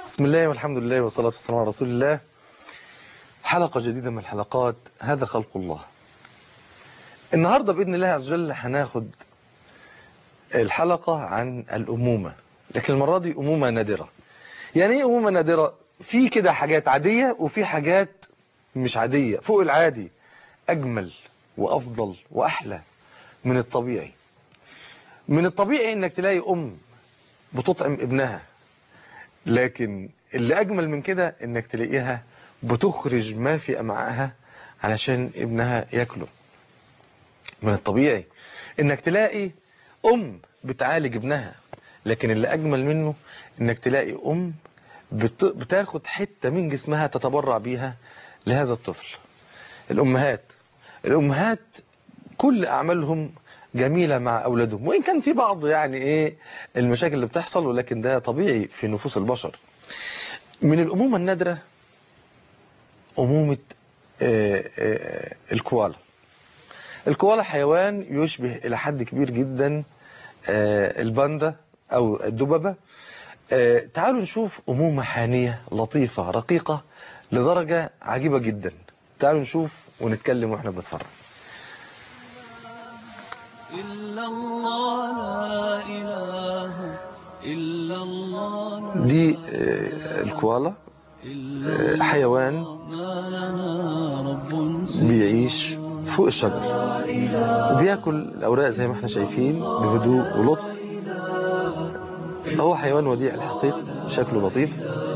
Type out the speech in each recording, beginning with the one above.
بسم الله والحمد لله والصلاة والسلام على رسول الله حلقة جديدة من حلقات هذا خلق الله النهاردة بإذن الله عز وجل هناخد الحلقة عن الأمومة لكن المرة دي أمومة نادرة يعني إيه أمومة نادرة؟ في كده حاجات عادية وفي حاجات مش عادية فوق العادي أجمل وأفضل وأحلى من الطبيعي من الطبيعي إنك تلاقي أم بتطعم ابنها لكن اللي أجمل من كده إنك تلاقيها بتخرج ما في أمعائها علشان ابنها ياكله من الطبيعي إنك تلاقي أم بتعالج ابنها لكن اللي أجمل منه إنك تلاقي أم بت... بتاخد حتة من جسمها تتبرع بيها لهذا الطفل الأمهات الأمهات كل أعمالهم جميلة مع أولادهم وإن كان في بعض يعني إيه المشاكل اللي بتحصل ولكن ده طبيعي في نفوس البشر من الأمومة النادرة أمومة آه آه الكوالا الكوالا حيوان يشبه إلى حد كبير جدا آه الباندا أو الدببة تعالوا نشوف أمومة حانية لطيفة رقيقة لدرجة عجيبة جدا تعالوا نشوف ونتكلم وإحنا بنتفرج إلا الله لا إله إلا الله دي آه، الكوالا آه، حيوان ما لنا رب بيعيش فوق الشجر وبياكل الأوراق زي ما احنا شايفين بهدوء ولطف هو حيوان وديع الحقيقة شكله لطيف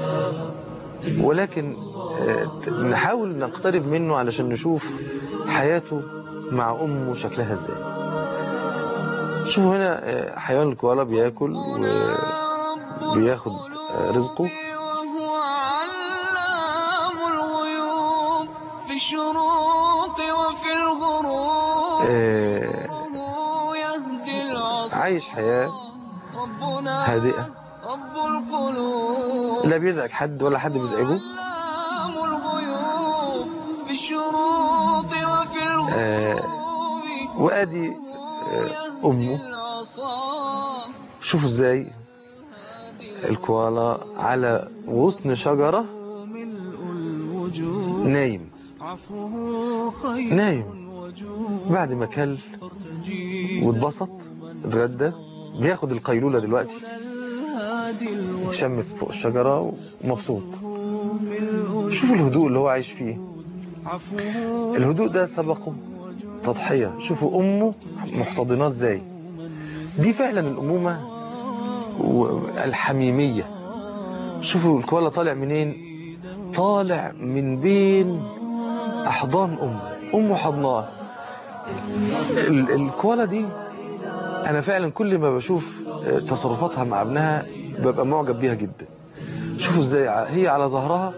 ولكن آه، نحاول نقترب منه علشان نشوف حياته مع أمه شكلها ازاي شوفوا هنا آه، حيوان الكوالا بياكل وبياخد آه، رزقه وهو علام الغيوب في الشروق وفي الغروب آه، وهو يهدي العصا عايش حياة ربنا هادئة رب القلوب لا بيزعج حد ولا حد بيزعجه علام الغيوب في الشروق وفي آه، الغروب وادي آه، امه العصا شوفوا ازاي الكوالا على غصن شجرة ملء الوجود نايم عفوه خير نايم وجود بعد ما كل ترتجي واتبسط اتغدى بياخد القيلولة دلوقتي الهادي الوجود شمس فوق الشجرة ومبسوط ملء شوفوا الهدوء اللي هو عايش فيه عفوه الهدوء ده سبقه تضحية شوفوا أمه محتضناه ازاي دي فعلا الأمومة الحميمية شوفوا الكوالا طالع منين طالع من بين أحضان أمه أمه حضناه ال- الكوالا دي أنا فعلا كل ما بشوف آه، تصرفاتها مع ابنها ببقى معجب بيها جدا شوفوا ازاي ع- هي على ظهرها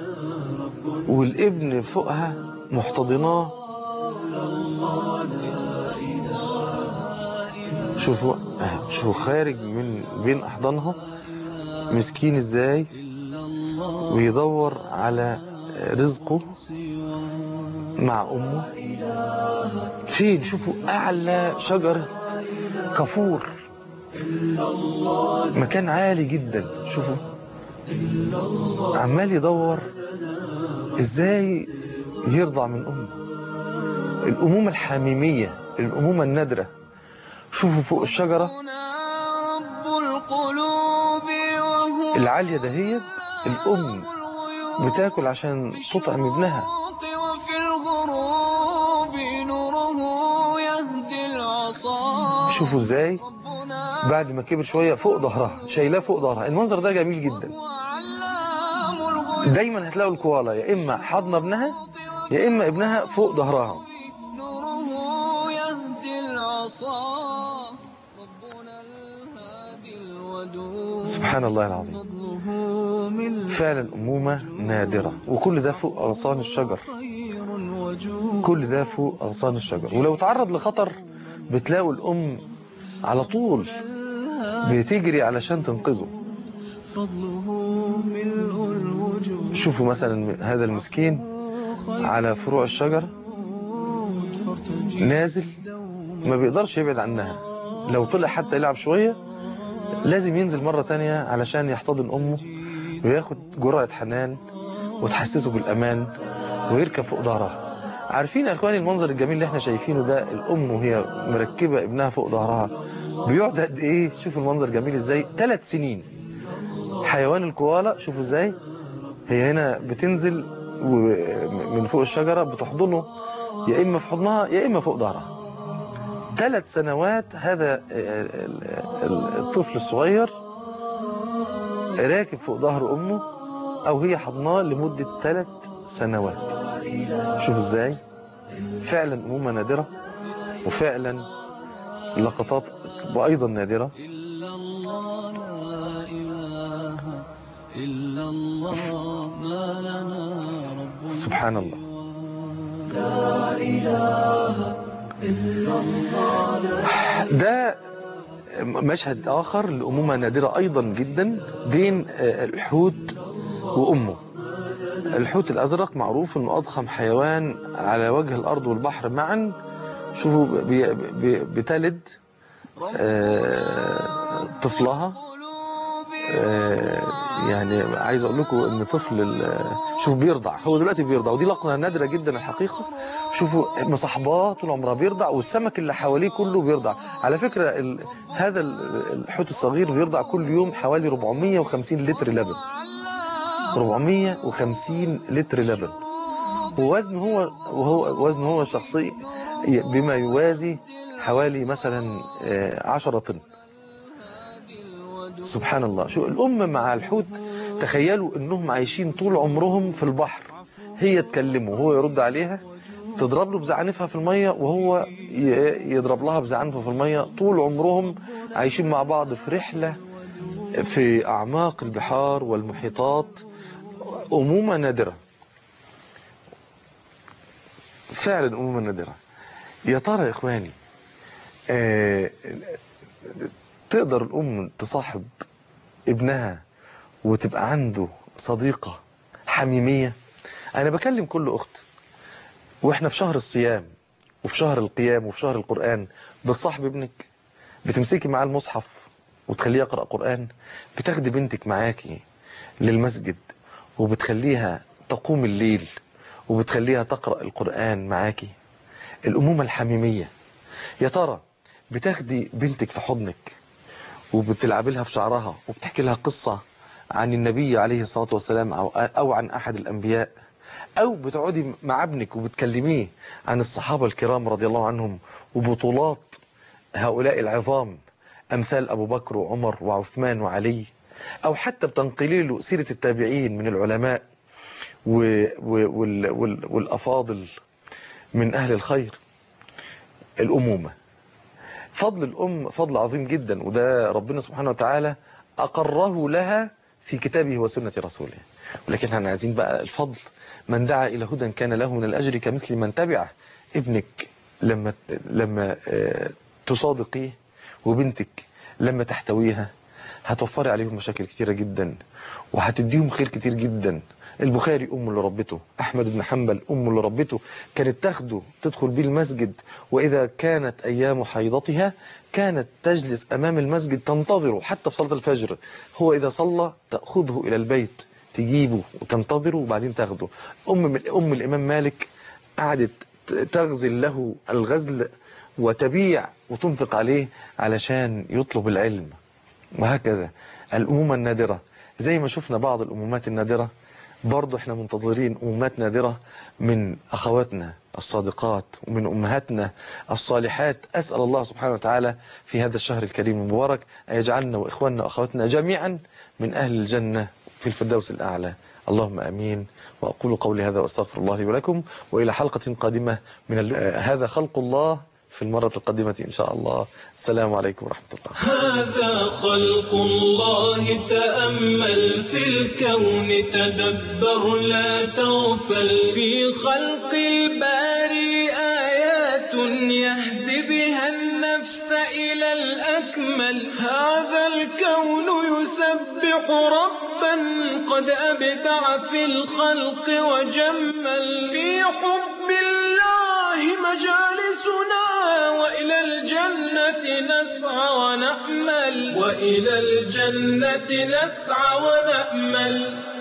والابن فوقها محتضناه شوفوا آه، شوفوا خارج من بين احضانها مسكين ازاي ويدور على رزقه مع امه فين شوفوا اعلى شجرة كافور مكان عالي جدا شوفوا عمال يدور ازاي يرضع من امه الامومة الحميمية الامومة النادرة شوفوا فوق الشجرة رب القلوب وهو العالية دهيت الام بتاكل عشان تطعم ابنها وفي الغروب نوره يهدي العصا شوفوا ازاي ربنا بعد ما كبر شوية فوق ظهرها شايلاه فوق ظهرها المنظر ده جميل جدا وعلام الغيوب دايما هتلاقوا الكوالا يا اما حضن ابنها يا اما ابنها فوق ظهرها نوره يهدي العصا ربنا الهادي الودود سبحان الله العظيم فضله من فعلا أمومة نادرة وكل ده فوق أغصان الشجر خير وجود كل ده فوق أغصان الشجر ولو تعرض لخطر بتلاقوا الأم على طول بتجري علشان تنقذه فضله ملء الوجود شوفوا مثلا هذا المسكين على فروع الشجر فارتجي نازل ما بيقدرش يبعد عنها لو طلع حتى يلعب شوية لازم ينزل مرة تانية علشان يحتضن أمه وياخد جرعة حنان وتحسسه بالأمان ويركب فوق ظهرها عارفين يا اخواني المنظر الجميل اللي احنا شايفينه ده الام وهي مركبه ابنها فوق ظهرها بيقعد قد ايه شوفوا المنظر جميل ازاي ثلاث سنين حيوان الكوالا شوفوا ازاي هي هنا بتنزل و- من فوق الشجره بتحضنه يا اما في حضنها يا اما فوق ظهرها ثلاث سنوات هذا ال- ال- الطفل الصغير راكب فوق ظهر امه او هي حضناه لمده ثلاث سنوات شوفوا ازاي فعلا امومه نادره وفعلا لقطات وايضا نادره إلا الله لا إله إلا الله ما لنا رب سبحان الله ده مشهد آخر لأمومة نادرة أيضا جدا بين آه، الحوت وأمه الحوت الأزرق معروف أنه أضخم حيوان على وجه الأرض والبحر معا شوفوا بي بي بتلد آه، طفلها آه، يعني عايز اقول لكم ان طفل ال- شوف بيرضع هو دلوقتي بيرضع ودي لقطه نادره جدا الحقيقه شوفوا مصاحباه طول عمرها بيرضع والسمك اللي حواليه كله بيرضع على فكره ال... هذا ال- الحوت الصغير بيرضع كل يوم حوالي 450 لتر لبن 450 لتر لبن ووزنه هو وهو وزنه هو الشخصي بما يوازي حوالي مثلا آه، 10 طن سبحان الله شو الأم مع الحوت تخيلوا أنهم عايشين طول عمرهم في البحر هي تكلمه وهو يرد عليها تضرب له بزعنفها في المية وهو ي- يضرب لها بزعنفه في المية طول عمرهم عايشين مع بعض في رحلة في أعماق البحار والمحيطات أمومة نادرة فعلا أمومة نادرة يا ترى يا إخواني آه، تقدر الأم تصاحب ابنها وتبقى عنده صديقة حميمية أنا بكلم كل أخت وإحنا في شهر الصيام وفي شهر القيام وفي شهر القرآن بتصاحب ابنك بتمسكي معاه المصحف وتخليه يقرأ قرآن بتاخدي بنتك معاكي للمسجد وبتخليها تقوم الليل وبتخليها تقرأ القرآن معاكي الأمومة الحميمية يا ترى بتاخدي بنتك في حضنك وبتلعبي لها بشعرها وبتحكي لها قصة عن النبي عليه الصلاة والسلام أو, أو عن أحد الأنبياء أو بتقعدي مع ابنك وبتكلميه عن الصحابة الكرام رضي الله عنهم وبطولات هؤلاء العظام أمثال أبو بكر وعمر وعثمان وعلي أو حتى بتنقلي له سيرة التابعين من العلماء و و وال وال والأفاضل من أهل الخير الأمومة فضل الأم فضل عظيم جدا وده ربنا سبحانه وتعالى أقره لها في كتابه وسنة رسوله ولكن احنا عايزين بقى الفضل من دعا إلى هدى كان له من الأجر كمثل من تبعه ابنك لما لما آه، تصادقيه وبنتك لما تحتويها هتوفري عليهم مشاكل كتيرة جدا وهتديهم خير كتير جدا البخاري أم اللي ربته أحمد بن حنبل أم اللي ربته كانت تاخده تدخل بيه المسجد وإذا كانت أيام حيضتها كانت تجلس أمام المسجد تنتظره حتى في صلاة الفجر هو إذا صلى تأخذه إلى البيت تجيبه وتنتظره وبعدين تاخده أم من أم الإمام مالك قعدت تغزل له الغزل وتبيع وتنفق عليه علشان يطلب العلم وهكذا الأمومة النادرة زي ما شفنا بعض الأمومات النادرة برضو احنا منتظرين أمومات نادرة من أخواتنا الصادقات ومن أمهاتنا الصالحات أسأل الله سبحانه وتعالى في هذا الشهر الكريم المبارك أن يجعلنا وإخواننا وأخواتنا جميعا من أهل الجنة في الفردوس الأعلى اللهم أمين وأقول قولي هذا وأستغفر الله لي ولكم وإلى حلقة قادمة من ال- آه، هذا خلق الله في المرة القادمة إن شاء الله السلام عليكم ورحمة الله هذا خلق الله تأمل في الكون تدبر لا تغفل في خلق الباري آيات يهدي بها النفس إلى الأكمل هذا الكون يسبح ربا قد أبدع في الخلق وجمل في حب الله مجالسنا وإلى الجنة نسعى ونأمل وإلى الجنة نسعى ونأمل